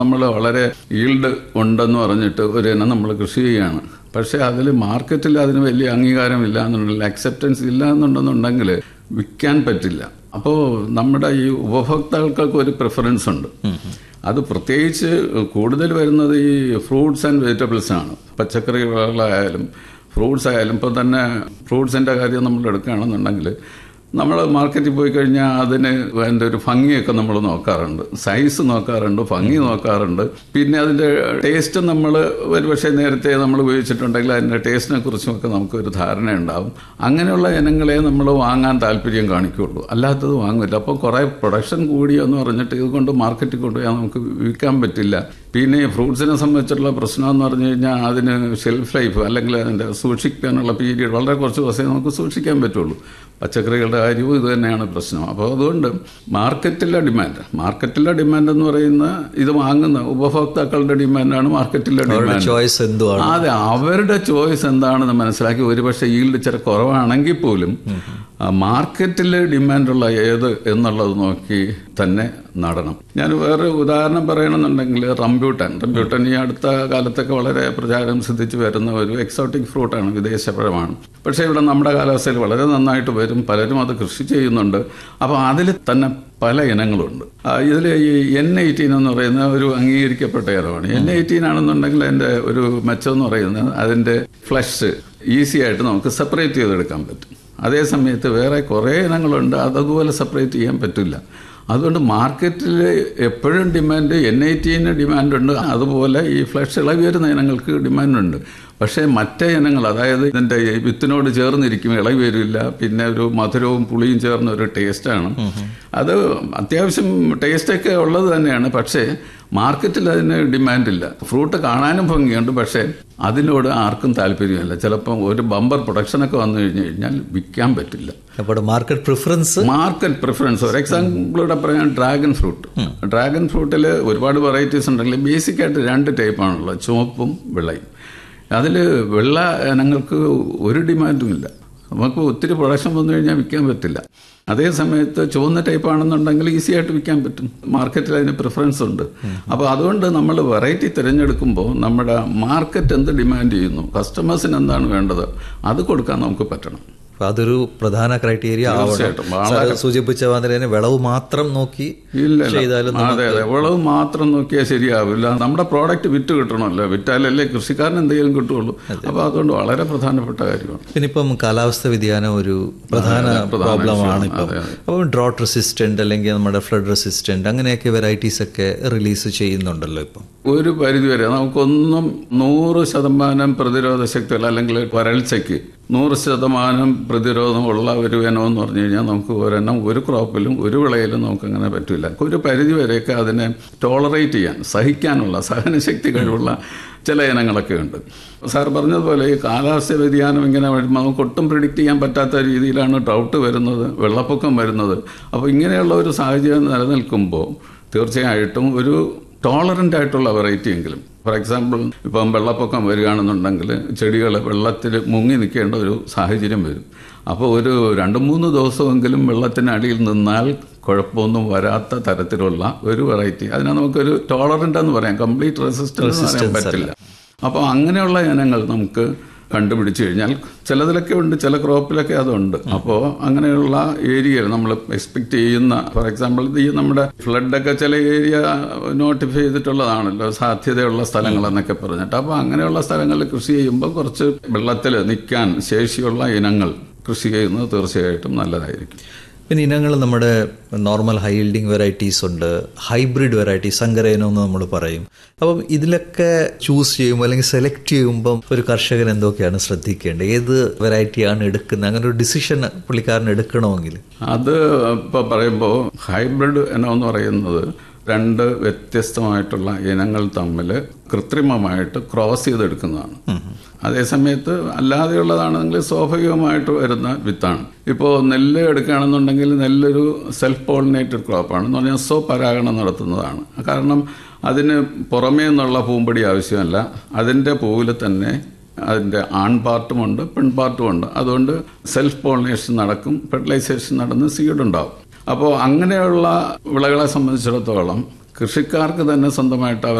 നമ്മൾ വളരെ ഈൽഡ് ഉണ്ടെന്ന് പറഞ്ഞിട്ട് ഒരു ഇനം നമ്മൾ കൃഷി ചെയ്യുകയാണ് പക്ഷേ അതിൽ മാർക്കറ്റിൽ അതിന് വലിയ അംഗീകാരം ഇല്ല എന്നുണ്ടെങ്കിൽ അക്സെപ്റ്റൻസ് ഇല്ല എന്നുണ്ടെന്നുണ്ടെങ്കിൽ വിൽക്കാൻ പറ്റില്ല അപ്പോൾ നമ്മുടെ ഈ ഉപഭോക്താക്കൾക്ക് ഒരു പ്രിഫറൻസ് ഉണ്ട് അത് പ്രത്യേകിച്ച് കൂടുതൽ വരുന്നത് ഈ ഫ്രൂട്ട്സ് ആൻഡ് വെജിറ്റബിൾസ് ആണ് പച്ചക്കറികളായാലും ഫ്രൂട്ട്സ് ആയാലും ഇപ്പോൾ തന്നെ ഫ്രൂട്ട്സിൻ്റെ കാര്യം നമ്മൾ എടുക്കുകയാണെന്നുണ്ടെങ്കിൽ നമ്മൾ മാർക്കറ്റിൽ പോയി കഴിഞ്ഞാൽ അതിന് അതിൻ്റെ ഒരു ഭംഗിയൊക്കെ നമ്മൾ നോക്കാറുണ്ട് സൈസ് നോക്കാറുണ്ട് ഭംഗി നോക്കാറുണ്ട് പിന്നെ അതിൻ്റെ ടേസ്റ്റ് നമ്മൾ ഒരുപക്ഷെ നേരത്തെ നമ്മൾ ഉപയോഗിച്ചിട്ടുണ്ടെങ്കിൽ അതിൻ്റെ ടേസ്റ്റിനെ കുറിച്ചുമൊക്കെ നമുക്കൊരു ധാരണ ഉണ്ടാവും അങ്ങനെയുള്ള ഇനങ്ങളെ നമ്മൾ വാങ്ങാൻ താല്പര്യം കാണിക്കുള്ളൂ അല്ലാത്തത് വാങ്ങില്ല അപ്പോൾ കുറേ പ്രൊഡക്ഷൻ കൂടിയെന്ന് പറഞ്ഞിട്ട് ഇതുകൊണ്ട് മാർക്കറ്റിൽ കൊണ്ടുപോയാൽ നമുക്ക് വിൽക്കാൻ പറ്റില്ല പിന്നെ ഈ ഫ്രൂട്ട്സിനെ സംബന്ധിച്ചിട്ടുള്ള പ്രശ്നം എന്ന് പറഞ്ഞു കഴിഞ്ഞാൽ അതിന് ഷെൽഫ് ലൈഫ് അല്ലെങ്കിൽ അതിൻ്റെ സൂക്ഷിക്കാനുള്ള പീരീഡ് വളരെ കുറച്ച് ദിവസമേ നമുക്ക് സൂക്ഷിക്കാൻ പറ്റുള്ളൂ പച്ചക്കറികളുടെ കാര്യവും ഇത് തന്നെയാണ് പ്രശ്നം അപ്പോൾ അതുകൊണ്ട് മാർക്കറ്റിലെ ഡിമാൻഡ് മാർക്കറ്റിലെ ഡിമാൻഡ് എന്ന് പറയുന്ന ഇത് വാങ്ങുന്ന ഉപഭോക്താക്കളുടെ ഡിമാൻഡാണ് മാർക്കറ്റിലെ ഡിമാൻഡ് ചോയ്സ് എന്തുവാണ് അതെ അവരുടെ ചോയ്സ് എന്താണെന്ന് മനസ്സിലാക്കി ഒരുപക്ഷെ ഈൽഡ് ഇച്ചിരി കുറവാണെങ്കിൽ പോലും മാർക്കറ്റിൽ ഡിമാൻഡുള്ള ഏത് എന്നുള്ളത് നോക്കി തന്നെ നടണം ഞാൻ വേറെ ഉദാഹരണം പറയണമെന്നുണ്ടെങ്കിൽ റംബ്യൂട്ടൻ റംബ്യൂട്ടൻ ഈ അടുത്ത കാലത്തൊക്കെ വളരെ പ്രചാരം സിദ്ധിച്ചു വരുന്ന ഒരു എക്സോട്ടിക് ഫ്രൂട്ടാണ് വിദേശപഴമാണ് പക്ഷേ ഇവിടെ നമ്മുടെ കാലാവസ്ഥയിൽ വളരെ നന്നായിട്ട് വരും പലരും അത് കൃഷി ചെയ്യുന്നുണ്ട് അപ്പോൾ അതിൽ തന്നെ പല ഇനങ്ങളുണ്ട് ഇതിൽ ഈ എൻ എയ്റ്റീൻ എന്ന് പറയുന്ന ഒരു അംഗീകരിക്കപ്പെട്ട ഇനമാണ് എൻ എയ്റ്റീൻ ആണെന്നുണ്ടെങ്കിൽ അതിൻ്റെ ഒരു മെച്ചം എന്ന് പറയുന്നത് അതിൻ്റെ ഫ്ലഷ് ഈസി ആയിട്ട് നമുക്ക് സെപ്പറേറ്റ് ചെയ്തെടുക്കാൻ പറ്റും അതേ സമയത്ത് വേറെ കുറേ ഇനങ്ങളുണ്ട് അതതുപോലെ സെപ്പറേറ്റ് ചെയ്യാൻ പറ്റില്ല അതുകൊണ്ട് മാർക്കറ്റിൽ എപ്പോഴും ഡിമാൻഡ് എൻ ഐ ടിന് ഡിമാൻഡുണ്ട് അതുപോലെ ഈ ഫ്ലഷ് ഇളവി വരുന്ന ഇനങ്ങൾക്ക് ഡിമാൻഡുണ്ട് പക്ഷേ മറ്റേ ഇനങ്ങൾ അതായത് ഇതിൻ്റെ വിത്തിനോട് ചേർന്നിരിക്കും ഇളവി വരില്ല പിന്നെ ഒരു മധുരവും പുളിയും ചേർന്ന ഒരു ടേസ്റ്റാണ് അത് അത്യാവശ്യം ടേസ്റ്റൊക്കെ ഉള്ളത് തന്നെയാണ് പക്ഷേ മാർക്കറ്റിൽ അതിന് ഡിമാൻഡില്ല ഫ്രൂട്ട് കാണാനും ഭംഗിയുണ്ട് പക്ഷേ അതിനോട് ആർക്കും താല്പര്യമില്ല ചിലപ്പം ഒരു ബമ്പർ പ്രൊഡക്ഷനൊക്കെ വന്നു കഴിഞ്ഞു കഴിഞ്ഞാൽ വിൽക്കാൻ പറ്റില്ല അപ്പോൾ മാർക്കറ്റ് പ്രിഫറൻസ് മാർക്കറ്റ് പ്രിഫറൻസ് ഒരു എക്സാമ്പിളൂടെ പറയാൻ ഡ്രാഗൺ ഫ്രൂട്ട് ഡ്രാഗൺ ഫ്രൂട്ടിൽ ഒരുപാട് വെറൈറ്റീസ് ഉണ്ടെങ്കിൽ ബേസിക് ആയിട്ട് രണ്ട് ടൈപ്പാണുള്ളത് ചുവപ്പും വെള്ളയും അതിൽ വെള്ള ഇനങ്ങൾക്ക് ഒരു ഡിമാൻഡും ഇല്ല നമുക്ക് ഒത്തിരി പ്രൊഡക്ഷൻ വന്നു കഴിഞ്ഞാൽ വിൽക്കാൻ പറ്റില്ല അതേ സമയത്ത് ചുവന്ന ടൈപ്പ് ആണെന്നുണ്ടെങ്കിൽ ഈസി ആയിട്ട് വിൽക്കാൻ പറ്റും മാർക്കറ്റിൽ അതിന് പ്രിഫറൻസ് ഉണ്ട് അപ്പോൾ അതുകൊണ്ട് നമ്മൾ വെറൈറ്റി തിരഞ്ഞെടുക്കുമ്പോൾ നമ്മുടെ മാർക്കറ്റ് എന്ത് ഡിമാൻഡ് ചെയ്യുന്നു കസ്റ്റമേഴ്സിന് എന്താണ് വേണ്ടത് അത് കൊടുക്കാൻ നമുക്ക് പറ്റണം അപ്പൊ അതൊരു പ്രധാന ക്രൈറ്റീരിയ തീർച്ചയായിട്ടും. ആവണം സൂചിപ്പിച്ച മാതിരി തന്നെ വിളവ് മാത്രം നോക്കി ഇല്ല ഇല്ല. ചെയ്താലും അതെ അതെ വിളവ് മാത്രം നോക്കിയാൽ ശരിയാവില്ല നമ്മുടെ പ്രോഡക്റ്റ് വിറ്റ് കിട്ടണമല്ലോ വിറ്റാലല്ലേ കൃഷിക്കാരന് എന്തെങ്കിലും കിട്ടുള്ളൂ അപ്പോൾ അതുകൊണ്ട് വളരെ പ്രധാനപ്പെട്ട കാര്യമാണ് പിന്നെ ഇപ്പം കാലാവസ്ഥ വ്യതിയാനം ഒരു പ്രധാന പ്രോബ്ലമാണ് ഇപ്പം അപ്പം ഡ്രോട്ട് റെസിസ്റ്റന്റ് അല്ലെങ്കിൽ നമ്മുടെ ഫ്ലഡ് റെസിസ്റ്റന്റ് അങ്ങനെയൊക്കെ വെറൈറ്റീസ് ഒക്കെ റിലീസ് ചെയ്യുന്നുണ്ടല്ലോ ഇപ്പം ഒരു പരിധിവരെ നമുക്കൊന്നും നൂറ് ശതമാനം പ്രതിരോധ ശക്തികൾ അല്ലെങ്കിൽ വരൾച്ചയ്ക്ക് നൂറ് ശതമാനം പ്രതിരോധമുള്ള ഒരു ഇനം എന്ന് പറഞ്ഞു കഴിഞ്ഞാൽ നമുക്ക് ഒരെണ്ണം ഒരു ക്രോപ്പിലും ഒരു വിളയിലും നമുക്ക് അങ്ങനെ പറ്റില്ല ഒരു പരിധി വരെയൊക്കെ അതിനെ ടോളറേറ്റ് ചെയ്യാൻ സഹിക്കാനുള്ള സഹനശക്തി കഴിവുള്ള ചില ഇനങ്ങളൊക്കെ ഉണ്ട് സാർ പറഞ്ഞതുപോലെ ഈ കാലാവസ്ഥ വ്യതിയാനം ഇങ്ങനെ വരുമ്പോൾ നമുക്ക് ഒട്ടും പ്രിഡിക്റ്റ് ചെയ്യാൻ പറ്റാത്ത രീതിയിലാണ് ഡൗട്ട് വരുന്നത് വെള്ളപ്പൊക്കം വരുന്നത് അപ്പോൾ ഇങ്ങനെയുള്ള ഒരു സാഹചര്യം നിലനിൽക്കുമ്പോൾ തീർച്ചയായിട്ടും ഒരു ടോളറൻ്റ് ആയിട്ടുള്ള വെറൈറ്റി എങ്കിലും ഫോർ എക്സാമ്പിൾ ഇപ്പം വെള്ളപ്പൊക്കം വരികയാണെന്നുണ്ടെങ്കിൽ ചെടികൾ വെള്ളത്തിൽ മുങ്ങി നിൽക്കേണ്ട ഒരു സാഹചര്യം വരും അപ്പോൾ ഒരു രണ്ട് മൂന്ന് ദിവസമെങ്കിലും വെള്ളത്തിനടിയിൽ നിന്നാൽ കുഴപ്പമൊന്നും വരാത്ത തരത്തിലുള്ള ഒരു വെറൈറ്റി അതിനെ നമുക്കൊരു ടോളറൻ്റ് എന്ന് പറയാം കംപ്ലീറ്റ് റെസിസ്റ്റൻസ് പറയാൻ പറ്റില്ല അപ്പോൾ അങ്ങനെയുള്ള ഇനങ്ങൾ നമുക്ക് കണ്ടുപിടിച്ചു കഴിഞ്ഞാൽ ചിലതിലൊക്കെ ഉണ്ട് ചില ക്രോപ്പിലൊക്കെ അതുണ്ട് അപ്പോൾ അങ്ങനെയുള്ള ഏരിയയിൽ നമ്മൾ എക്സ്പെക്ട് ചെയ്യുന്ന ഫോർ എക്സാമ്പിൾ ഈ നമ്മുടെ ഫ്ലഡൊക്കെ ചില ഏരിയ നോട്ടിഫൈ ചെയ്തിട്ടുള്ളതാണല്ലോ സാധ്യതയുള്ള സ്ഥലങ്ങൾ എന്നൊക്കെ പറഞ്ഞിട്ട് അപ്പോൾ അങ്ങനെയുള്ള സ്ഥലങ്ങളിൽ കൃഷി ചെയ്യുമ്പോൾ കുറച്ച് വെള്ളത്തിൽ നിൽക്കാൻ ശേഷിയുള്ള ഇനങ്ങൾ കൃഷി ചെയ്യുന്നത് തീർച്ചയായിട്ടും നല്ലതായിരിക്കും പിന്നെ ഇനങ്ങൾ നമ്മുടെ നോർമൽ ഹൈ ഹീൽഡിങ് വെറൈറ്റീസ് ഉണ്ട് ഹൈബ്രിഡ് വെറൈറ്റി സങ്കരയിനം എന്ന് നമ്മൾ പറയും അപ്പം ഇതിലൊക്കെ ചൂസ് ചെയ്യുമ്പോൾ അല്ലെങ്കിൽ സെലക്ട് ചെയ്യുമ്പം ഒരു കർഷകൻ എന്തൊക്കെയാണ് ശ്രദ്ധിക്കേണ്ടത് ഏത് വെറൈറ്റിയാണ് എടുക്കുന്നത് അങ്ങനെ ഒരു ഡിസിഷൻ പുള്ളിക്കാരൻ എടുക്കണമെങ്കിൽ അത് ഇപ്പോൾ പറയുമ്പോൾ ഹൈബ്രിഡ് ഇനം പറയുന്നത് രണ്ട് വ്യത്യസ്തമായിട്ടുള്ള ഇനങ്ങൾ തമ്മിൽ കൃത്രിമമായിട്ട് ക്രോസ് ചെയ്തെടുക്കുന്നതാണ് അതേസമയത്ത് അല്ലാതെയുള്ളതാണെങ്കിൽ സ്വാഭാവികമായിട്ട് വരുന്ന വിത്താണ് ഇപ്പോൾ നെല്ല് എടുക്കുകയാണെന്നുണ്ടെങ്കിൽ നെല്ലൊരു സെൽഫ് പോളിനേറ്റഡ് ക്രോപ്പാണ് എന്ന് പറഞ്ഞാൽ സ്വപരാഗണം നടത്തുന്നതാണ് കാരണം അതിന് പുറമേ നിന്നുള്ള പൂമ്പടി ആവശ്യമല്ല അതിൻ്റെ പൂവിൽ തന്നെ അതിൻ്റെ ആൺ പാർട്ടുമുണ്ട് പെൺ പാർട്ടുമുണ്ട് അതുകൊണ്ട് സെൽഫ് പോളിനേഷൻ നടക്കും ഫെർട്ടിലൈസേഷൻ നടന്ന് സീഡ് ഉണ്ടാവും അപ്പോൾ അങ്ങനെയുള്ള വിളകളെ സംബന്ധിച്ചിടത്തോളം കൃഷിക്കാർക്ക് തന്നെ സ്വന്തമായിട്ട്